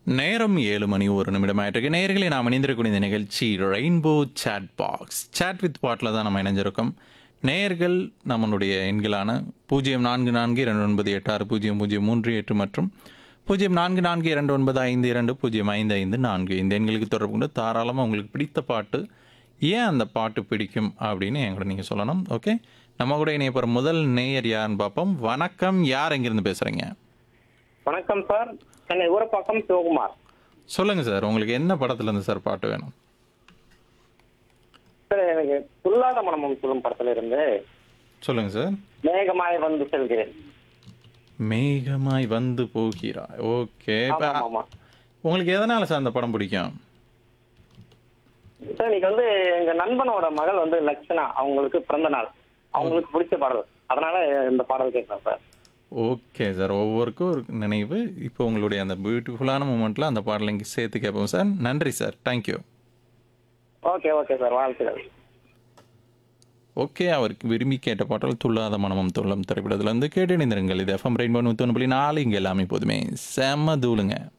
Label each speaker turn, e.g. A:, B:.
A: நேரம் ஏழு மணி ஒரு நிமிடம் ஆயிட்டிருக்கு நேர்களை நாம் இணைந்திருக்கக்கூடிய இந்த நிகழ்ச்சி rainbow chat box chat with பாட்டில் தான் நம்ம இணைஞ்சிருக்கோம் நேயர்கள் நம்மளுடைய எண்களான பூஜ்ஜியம் நான்கு நான்கு இரண்டு ஒன்பது எட்டு ஆறு பூஜ்ஜியம் பூஜ்ஜியம் மூன்று எட்டு மற்றும் பூஜ்ஜியம் நான்கு நான்கு இரண்டு ஒன்பது ஐந்து இரண்டு பூஜ்ஜியம் ஐந்து ஐந்து நான்கு இந்த எண்களுக்கு தொடர்பு கொண்டு தாராளமாக உங்களுக்கு பிடித்த பாட்டு ஏன் அந்த பாட்டு பிடிக்கும் அப்படின்னு என்கிட்ட நீங்கள் சொல்லணும் ஓகே நம்ம கூட இணைய போகிற முதல் நேயர் யாருன்னு பார்ப்போம் வணக்கம் யார் எங்கேருந்து பேசுகிறீங்க
B: வணக்கம் சார் சென்னை ஊரப்பாக்கம் சிவகுமார்
A: சொல்லுங்கள் சார் உங்களுக்கு என்ன படத்துல இருந்து சார் பாட்டு வேணும்
B: சார் எனக்கு துல்லாத மனமும் சொல்லும் படத்துல இருந்து
A: சொல்லுங்கள் சார்
B: மேகமாய் வந்து செல்கிறேன்
A: மேகமாய் வந்து போகிறாய் ஓகே இப்போ
B: ஆமா ஆமா
A: உங்களுக்கு எதனால சார் அந்த படம் பிடிக்கும்
B: சார் இன்னைக்கு வந்து எங்க நண்பனோட மகள் வந்து லட்சணா அவங்களுக்கு பிறந்த நாள் அவங்களுக்கு பிடிச்ச பாடல் அதனால இந்த பாடல் கேட்கலாம் சார்
A: ஓகே சார் ஒவ்வொருக்கும் ஒரு நினைவு இப்போ உங்களுடைய அந்த பியூட்டிஃபுல்லான மூமெண்ட்டில் அந்த பாடலை இங்கே சேர்த்து கேட்போம் சார் நன்றி sir thank you
B: okay okay sir வாழ்த்துக்கள்
A: ஓகே அவருக்கு விரும்பி கேட்ட பாடல் துள்ளாத மனமும் துள்ளும் திரைப்படத்துலேருந்து கேட்டு இணைந்திருங்கள் இது எஃப்எம் ரெயின்போ நூற்றி ஒன்று புள்ளி நாலு இங்கே எல்லாமே போதுமே செம்ம தூளுங்க